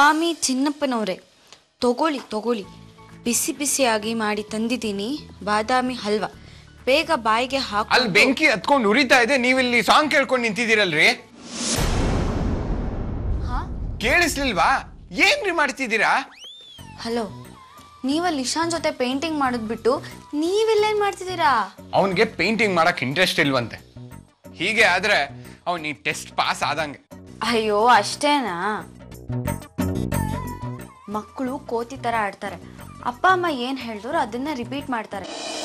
ಬಾದಾಮಿ ಚಿನ್ನಪ್ಪನವರೇ ತಗೊಳ್ಳಿ ತಗೊಳ್ಳಿ ಬಿಸಿ ಬಿಸಿಯಾಗಿ ಮಾಡಿ ತಂದಿದ್ದೀನಿ ಬಾದಾಮಿ ಹಲ್ವಾ ಬೇಗ ಬಾಯಿಗೆ ಅಲ್ಲಿ ಹಾಕಿ ಬೆಂಕಿ ಹತ್ಕೊಂಡು ಉರಿತಾ ಇದೆ ನೀವಿಲ್ಲಿ ಸಾಂಗ್ ಕೇಳ್ಕೊಂಡು ನಿಂತಿದ್ದೀರಲ್ರಿ ಕೇಳಿಸ್ಲಿಲ್ವಾ ಏನ್ರಿ ಮಾಡ್ತಿದ್ದೀರಾ ಹಲೋ ನೀವಲ್ಲಿ ಇಶಾನ್ ಜೊತೆ ಪೇಂಟಿಂಗ್ ಮಾಡೋದ್ ಬಿಟ್ಟು ನೀವಿಲ್ಲೇನ್ ಮಾಡ್ತಿದ್ದೀರಾ ಅವನ್ಗೆ ಪೇಂಟಿಂಗ್ ಮಾಡಕ್ ಇಂಟ್ರೆಸ್ಟ್ ಇಲ್ವಂತೆ ಹೀಗೆ ಆದ್ರೆ ಅವ್ನ್ ಈ ಟೆಸ್ಟ್ ಪಾಸ್ ಆದಂಗೆ ಅಯ್ಯೋ ಅಷ್ಟೇನಾ ಮಕ್ಕಳು ಕೋತಿ ತರ ಆಡ್ತಾರೆ ಅಪ್ಪ ಅಮ್ಮ ಏನ್ ಹೇಳಿದ್ರು ಅದನ್ನ ರಿಪೀಟ್ ಮಾಡ್ತಾರೆ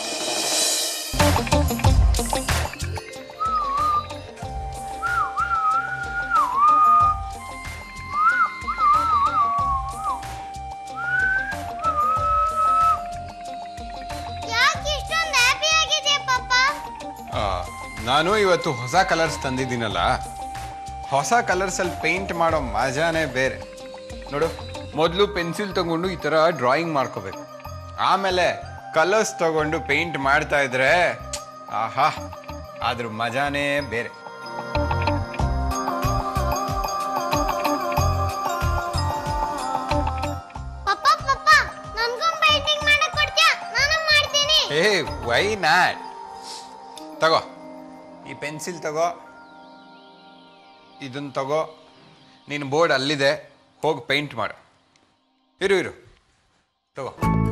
ಯಾಕೆ ಇಷ್ಟೊಂದು ಹ್ಯಾಪಿ ಆಗಿದೆ ಪಪ್ಪ ಆ, ನಾನು ಇವತ್ತು ಹೊಸ ಕಲರ್ಸ್ ತಂದಿದ್ದೀನಲ್ಲ ಹೊಸ ಕಲರ್ಸ್ ಅಲ್ಲಿ ಪೇಂಟ್ ಮಾಡೋ ಮಜಾನೇ ಬೇರೆ ನೋಡು ಮೊದಲು ಪೆನ್ಸಿಲ್ ತಗೊಂಡು ಈ ತರ ಡ್ರಾಯಿಂಗ್ ಮಾಡ್ಕೋಬೇಕು ಆಮೇಲೆ ಕಲರ್ಸ್ ತಗೊಂಡು ಪೇಂಟ್ ಮಾಡ್ತಾ ಇದ್ರೆ ಆಹಾ ಅದ್ರ ಮಜಾನೇ ಬೇರೆ ಪಪ್ಪ ಪಪ್ಪ ನನ್ಗೂ ಪೇಂಟಿಂಗ್ ಮಾಡಕ್ ಕೊಡ್ತೀಯಾ ನಾನು ಮಾಡ್ತೀನಿ ಏ ವೈ ನಾಟ್ ತಗೋ ಈ ಪೆನ್ಸಿಲ್ ತಗೋ ಇದನ್ನ ತಗೋ ನಿನ್ನ ಬೋರ್ಡ್ ಅಲ್ಲಿದೆ ಹೋಗಿ ಪೇಂಟ್ ಮಾಡು ಇರು ಇರು ತಗೋ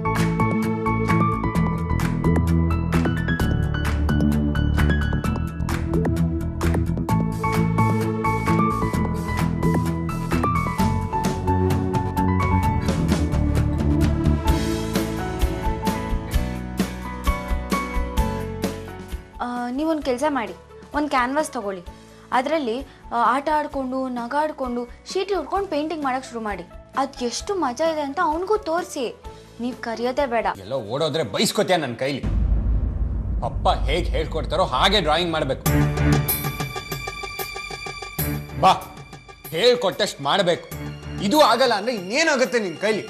ನೀವೊಂದು ಕೆಲಸ ಮಾಡಿ ಒಂದು ಕ್ಯಾನ್ವಾಸ್ ತಗೊಳ್ಳಿ ಅದರಲ್ಲಿ ಆಟ ಆಡ್ಕೊಂಡು ನಗಾಡ್ಕೊಂಡು ಶೀಟ್ ಹಿಡ್ಕೊಂಡು ಪೇಂಟಿಂಗ್ ಮಾಡಕ್ ಶುರು ಮಾಡಿ ಅದು ಎಷ್ಟು ಮಜಾ ಇದೆ ಅಂತ ಅವನಿಗೂ ತೋರಿಸಿ ನೀವು ಕರೆಯೋದೇ ಬೇಡ ಎಲ್ಲೋ ಓಡೋದ್ರೆ ಬೈಸ್ಕೊತೀಯ ನನ್ನ ಕೈಲಿ ಅಪ್ಪ ಹೇಗೆ ಹೇಳ್ಕೊಡ್ತಾರೋ ಹಾಗೆ ಡ್ರಾಯಿಂಗ್ ಮಾಡಬೇಕು ಬಾ ಹೇಳ್ಕೊಟ್ಟಷ್ಟು ಮಾಡಬೇಕು ಇದು ಆಗಲ್ಲ ಅಂದ್ರೆ ಇನ್ನೇನಾಗುತ್ತೆ ನಿನ್ನ ಕೈಲಿ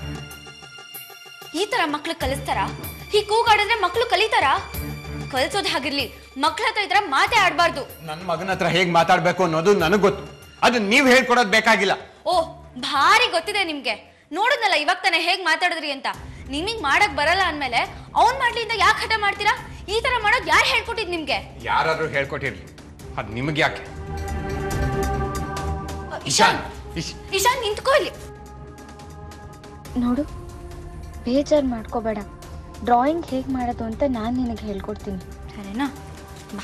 ಈ ತರ ಮಕ್ಳು ಕಲಿಸ್ತಾರ ಈ ಕೂಗಾಡಿದ್ರೆ ಮಕ್ಳು ಕಲಿತಾರ ಕಲ್ಸೋದ್ ಹಾಗಿರ್ಲಿ ಮಕ್ಳ ಹತ್ರ ಈ ತರ ಮಾತೇ ಆಡ್ಬಾರ್ದು ನನ್ನ ಮಗನ ಹತ್ರ ಹೇಗೆ ಮಾತಾಡಬೇಕು ಅನ್ನೋದು ನನಗೆ ಗೊತ್ತು ಅದನ್ನ ನೀವು ಹೇಳ್ಕೊಡೋದು ಬೇಕಾಗಿಲ್ಲ ಓ ಭಾರಿ ಗೊತ್ತಿದೆ ನಿಮ್ಗೆ ನೋಡಿದ್ನಲ್ಲ ಇವಾಗ ತಾನೇ ಹೇಗ್ ಮಾತಾಡಿದ್ರಿ ಅಂತ ನಿಮಗ್ ಮಾಡಕ್ ಬರಲ್ಲ ಅಂದ್ಮೇಲೆ ಅವ್ನ್ ಮಾಡ್ಲಿ ಅಂತ ಯಾಕೆ ಹಠ ಮಾಡ್ತೀರಾ ಈ ತರ ಮಾಡೋದ್ ಯಾರು ಹೇಳ್ಕೊಟ್ಟಿದ್ ನಿಮ್ಗೆ ಯಾರಾದ್ರೂ ಹೇಳ್ಕೊಟ್ಟಿರ್ಲಿ ಅದು ನಿಮಗೆ ಯಾಕೆ ಇಶಾನ್ ಇಶ್ ಇಶಾನ್ ನಿಂತ್ಕೋ ಇಲ್ಲಿ ನೋಡು ಬೇಜಾರು ಮಾಡ್ಕೋಬೇಡ ಡ್ರಾಯಿಂಗ್ ಹೇಗೆ ಮಾಡೋದು ಅಂತ ನಾನು ನಿನಗೆ ಹೇಳ್ಕೊಡ್ತೀನಿ ಸರಿನಾ ಬಾ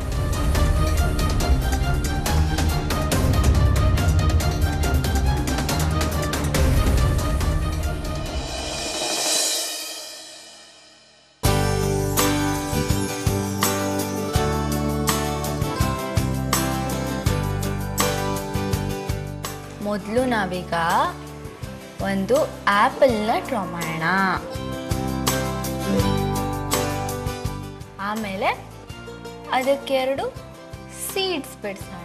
ಮೊದಲು ನಾವೀಗ ಒಂದು ಆ್ಯಪಲ್ನ ಡ್ರಾ ಮಾಡೋಣ ಆಮೇಲೆ ಅದಕ್ಕೆರಡು ಸೀಡ್ಸ್ ಬಿಡಿಸೋಣ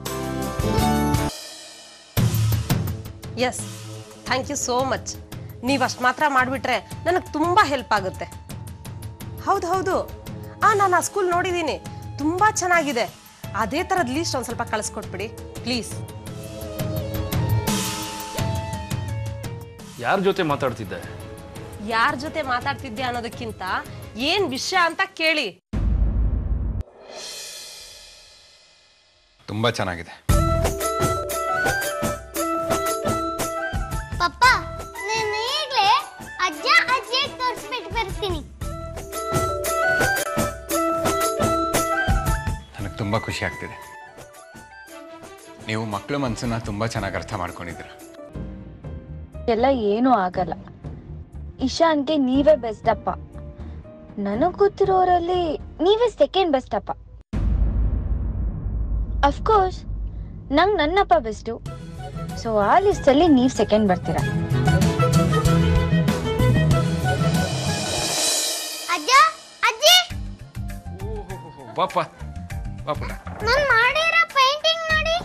yes thank you so much ನೀವು ಅಷ್ಟು ಮಾತ್ರ ಮಾಡಿಬಿಟ್ರೆ ನನಗೆ ತುಂಬ ಹೆಲ್ಪ್ ಆಗುತ್ತೆ ಹೌದು ಹೌದು ಆ ನಾನು ಆ ಸ್ಕೂಲ್ ನೋಡಿದ್ದೀನಿ ತುಂಬ ಚೆನ್ನಾಗಿದೆ ಅದೇ ಥರದ ಲೀಸ್ಟ್ ಒಂದು ಸ್ವಲ್ಪ ಕಳಿಸ್ಕೊಟ್ಬಿಡಿ ಪ್ಲೀಸ್ ಯಾರ ಜೊತೆ ಮಾತಾಡ್ತಿದ್ದೆ ಯಾರ ಜೊತೆ ಮಾತಾಡ್ತಿದ್ದೆ ಅನ್ನೋದಕ್ಕಿಂತ ಏನು ವಿಷಯ ಅಂತ ಕೇಳಿ ತುಂಬಾ ಚೆನ್ನಾಗಿದೆ ಪಪ್ಪ ನಾನು ಈಗಲೇ ಅಜ್ಜ ಅಜ್ಜಿಗೆ ತೋರಿಸ್ಬಿಟ್ಟು ಬರ್ತೀನಿ ನನಗೆ ತುಂಬಾ ಖುಷಿ ಆಗ್ತಿದೆ ನೀವು ಮಕ್ಕಳ ಮನಸ್ಸನ್ನ ತುಂಬಾ ಚೆನ್ನಾಗಿ ಅರ್ಥ ಮಾಡ್ಕೊಂಡಿದ್ದೀರ ಎಲ್ಲ ಏನೂ ಆಗಲ್ಲ ಇಶಾನ್ಗೆ ನೀವೇ ಬೆಸ್ಟ್ ಅಪ್ಪ ನನಗ್ ಗೊತ್ತಿರೋರಲ್ಲಿ ನೀವೇ ಸೆಕೆಂಡ್ ಬೆಸ್ಟ್ ಅಪ್ಪ ಅಫ್ಕೋರ್ಸ್ ನಂಗೆ ನನ್ನಪ್ಪ ಬೆಸ್ಟು ಸೊ ಆ ಲಿಸ್ಟಲ್ಲಿ ನೀವು ಸೆಕೆಂಡ್ ಬರ್ತೀರಾ ಅಜ್ಜ ಅಜ್ಜಿ ಪಾಪ ಪಾಪ ನಾನು ಮಾಡಿರೋ ಪೇಂಟಿಂಗ್ ನೋಡಿ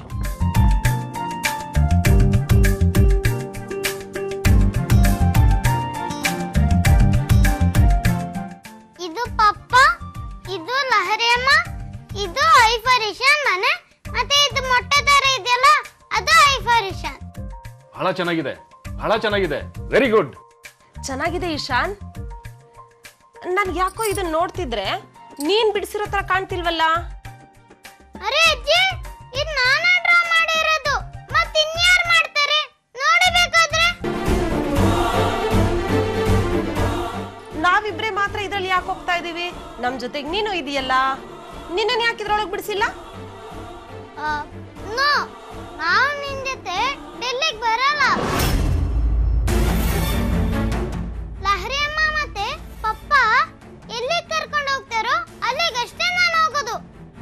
ಇದು ಪಪ್ಪ ಇದು ಲಹರಿ ಅಮ್ಮ ಇದು ಐಫರಿಷನ್ ಮನೆ ಮತ್ತೆ ಇದು ಮೊಟ್ಟೆ ತರ ಇದೆಯಲ್ಲ ಅದು ಐಫರಿಷನ್ ಬಹಳ ಚೆನ್ನಾಗಿದೆ ಬಹಳ ಚೆನ್ನಾಗಿದೆ ವೆರಿ ಗುಡ್ ಚೆನ್ನಾಗಿದೆ ಇಶಾನ್ ನನ್ಗೆ ಯಾಕೋ ಇದನ್ನ ನೋಡ್ತಿದ್ರೆ ನೀನ್ ಬಿಡಿಸಿರೋ ತರ ಕಾಣ್ತಿಲ್ವಲ್ಲ ಅರೆ ಅಜ್ಜಿ ಇದು ನಾನೇ ಡ್ರಾ ಮಾಡಿರೋದು ಮತ್ತೆ ಇನ್ಯಾರು ಮಾಡ್ತಾರೆ ನೋಡಬೇಕಾದ್ರೆ ನಾವಿಬ್ರೇ ಮಾತ್ರ ಇದ್ರಲ್ಲಿ ಯಾಕೆ ಹೋಗ್ತಾ ಇದೀವಿ ನಮ್ ಜೊತೆಗೆ ನೀನು ಇದೆಯಲ್ಲ ನಿನ್ನನ್ ಯಾಕೆ ಇದ್ರೊಳಗೆ ಬಿಡಿಸಿಲ್ಲ ನೋ ನಾವು ನಿನ್ ಜೊತೆ ಡೆಲ್ಲಿಗೆ ಬರಲ್ಲ ಲಹರಿ ಅಮ್ಮ ಮತ್ತೆ ಪಪ್ಪ ಎಲ್ಲಿಗೆ ಕರ್ಕೊಂಡು ಹೋಗ್ತಾರೋ ಅಲ್ಲಿಗಷ್ಟೇ ನಾನು ಹೋಗೋದು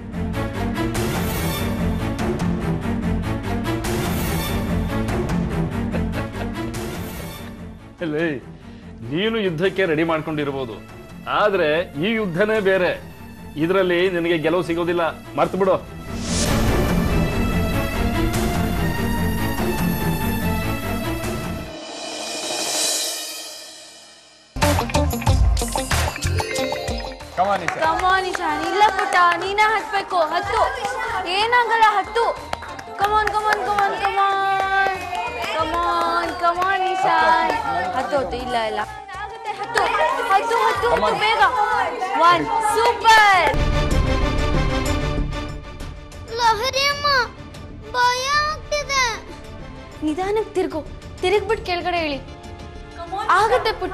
ಲೇ ನೀನು ಯುದ್ಧಕ್ಕೆ ರೆಡಿ ಮಾಡ್ಕೊಂಡಿರ್ಬೋದು ಆದ್ರೆ ಈ ಯುದ್ಧನೇ ಬೇರೆ ಇದರಲ್ಲಿ ನಿನಗೆ ಗೆಲುವು ಸಿಗೋದಿಲ್ಲ ಮರ್ತು ಬಿಡು ಕಮಾನ್ ಇಶಾ ಕಮಾನ್ ಇಶಾನ್ ಇಲ್ಲ ಪುಟ್ಟ ನೀನೇ ಹತ್ಬೇಕು ಹತ್ತು ಏನಾಗಲ್ಲ ಹತ್ತು ಕಮಾನ್ ಕಮಾನ್ ಕಮಾನ್ ಕಮಾನ್ ಕಮಾನ್ ಕಮಾನ್ ಇಶಾನ್ ಹತ್ತು ಹತ್ತು ಇಲ್ಲ ಇಲ್ಲ ಆಗುತ್ತೆ, ಹತ್ತು ಹತ್ತು ಹತ್ತು ಹತ್ತು ಬೇಗ ಒನ್ ಸೂಪರ್ ಲಹರಿ ಅಮ್ಮ ಭಯ ಆಗ್ತಿದೆ ನಿಧಾನಕ್ಕೆ ತಿರ್ಗು ತಿರುಗ್ಬಿಟ್ಟು ಕೆಳಗಡೆ ಇಳಿ ಆಗುತ್ತೆ ಪುಟ್ಟ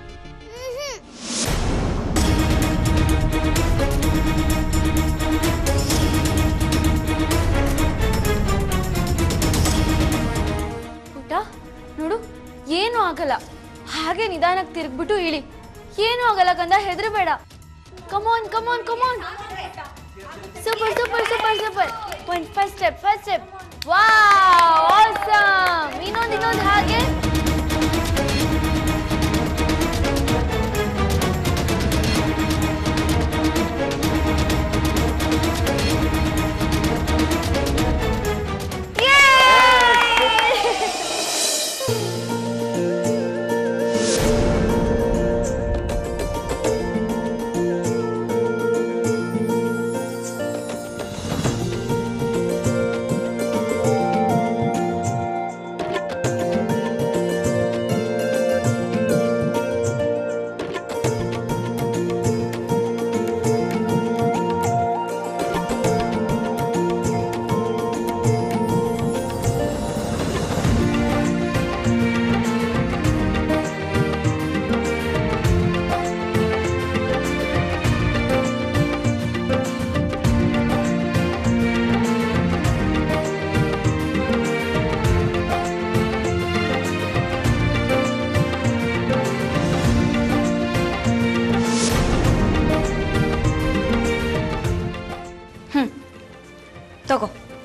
ಪುಟ್ಟ ನೋಡು ಏನು ಆಗಲ್ಲ ಹಾಗೆ ನಿಧಾನಕ್ಕೆ ತಿರುಗ್ಬಿಟ್ಟು ಇಳಿ ಏನು ಆಗಲ್ಲ ಕಂದ ಹೆದರಬೇಡ come on come on come on super super super super ಒಂದು first step first step wow awesome ಇನ್ನೊಂದು ಇನ್ನೊಂದು ಹಾಗೆ ತಗೋ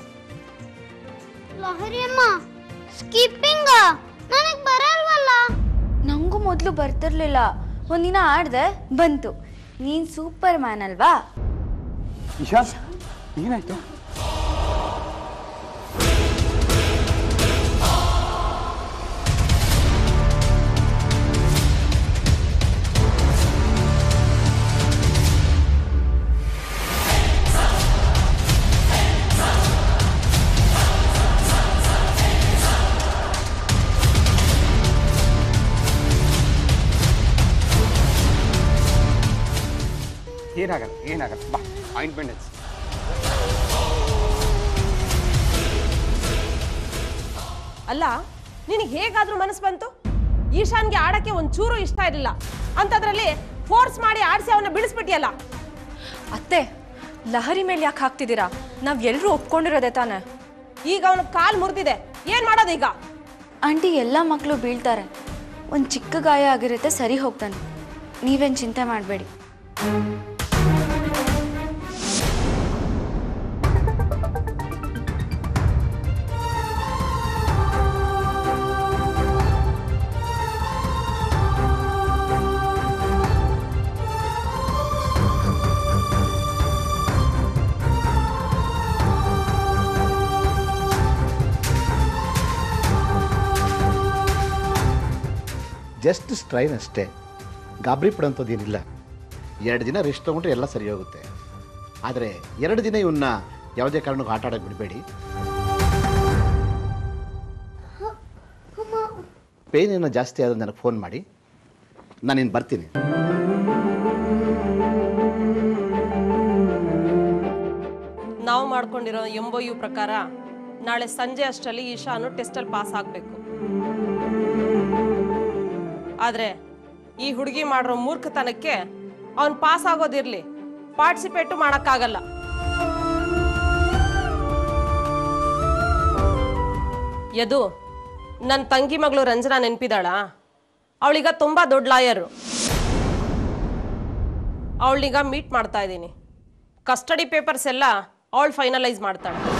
ಲಹರಿ ಅಮ್ಮ ಸ್ಕಿಪ್ಪಿಂಗ್ ನನಗ್ ಬರಲ್ವಲ್ಲ ನಂಗೂ ಮೊದಲು ಬರ್ತಿರ್ಲಿಲ್ಲ ಒಂದಿನ ಆಡ್ದೆ ಬಂತು ನೀನ್ ಸೂಪರ್ ಮ್ಯಾನ್ ಅಲ್ವಾ ಇಶಾ ಏನಾಯ್ತು ಏನಾಗಲ್ಲ ಏನಾಗಲ್ಲ ಬಾ ಆಯಿಂಟ್ಮೆಂಟ್ ಹಚ್ಚಿ ಅಲ್ಲ ನಿನಗೆ ಹೇಗಾದ್ರೂ ಮನಸ್ಸು ಬಂತು ಈಶಾನ್ಗೆ ಆಡಕ್ಕೆ ಒಂಚೂರು ಇಷ್ಟ ಇರಲಿಲ್ಲ ಅಂತದ್ರಲ್ಲಿ ಫೋರ್ಸ್ ಮಾಡಿ ಆಡಿಸಿ ಅವನ್ನ ಬಿಡಿಸ್ಬಿಟ್ಟಿಯಲ್ಲ ಅತ್ತೆ ಲಹರಿ ಮೇಲೆ ಯಾಕೆ ಹಾಕ್ತಿದ್ದೀರಾ ನಾವ್ ಎಲ್ರೂ ಒಪ್ಕೊಂಡಿರೋದೆ ತಾನೆ ಈಗ ಅವನ ಕಾಲ್ ಮುರಿದಿದೆ ಏನ್ ಮಾಡೋದು ಈಗ ಆಂಟಿ ಎಲ್ಲ ಮಕ್ಕಳು ಬೀಳ್ತಾರೆ ಒಂದು ಚಿಕ್ಕ ಗಾಯ ಆಗಿರುತ್ತೆ ಸರಿ ಹೋಗ್ತಾನೆ ನೀವೇನು ಚಿಂತೆ ಮಾಡಬೇಡಿ ಜಸ್ಟ್ ಸ್ಟ್ರೈನ್ ಅಷ್ಟೇ ಗಾಬರಿ ಪಡೋಂಥದ್ದೇನಿಲ್ಲ ಎರಡು ದಿನ ರೆಸ್ಟ್ ತೊಗೊಂಡ್ರೆ ಎಲ್ಲ ಸರಿ ಹೋಗುತ್ತೆ ಆದರೆ ಎರಡು ದಿನ ಇವನ್ನ ಯಾವುದೇ ಕಾರಣಕ್ಕೂ ಆಟ ಆಡೋಕ್ಕೆ ಬಿಡಬೇಡಿ ಪೇನ್ ಏನೋ ಜಾಸ್ತಿ ಆದ್ರೆ ನನಗೆ ಫೋನ್ ಮಾಡಿ ನಾನು ಇನ್ನು ಬರ್ತೀನಿ ನಾವು ಮಾಡ್ಕೊಂಡಿರೋ ಎಂಬ ಯು ಪ್ರಕಾರ ನಾಳೆ ಸಂಜೆ ಅಷ್ಟರಲ್ಲಿ ಈಶಾನು ಟೆಸ್ಟಲ್ಲಿ ಪಾಸ್ ಆಗಬೇಕು ಆದರೆ ಈ ಹುಡುಗಿ ಮಾಡಿರೋ ಮೂರ್ಖತನಕ್ಕೆ ಅವನು ಪಾಸ್ ಆಗೋದಿರಲಿ ಪಾರ್ಟಿಸಿಪೇಟು ಮಾಡೋಕ್ಕಾಗಲ್ಲ ಯದು ನನ್ನ ತಂಗಿ ಮಗಳು ರಂಜನಾ ನೆನಪಿದಾಳ ಅವಳೀಗ ತುಂಬ ದೊಡ್ಡ ಲಾಯರು ಅವಳೀಗ ಮೀಟ್ ಮಾಡ್ತಾ ಇದ್ದೀನಿ ಕಸ್ಟಡಿ ಪೇಪರ್ಸ್ ಎಲ್ಲ ಅವಳು ಫೈನಲೈಸ್ ಮಾಡ್ತಾಳೆ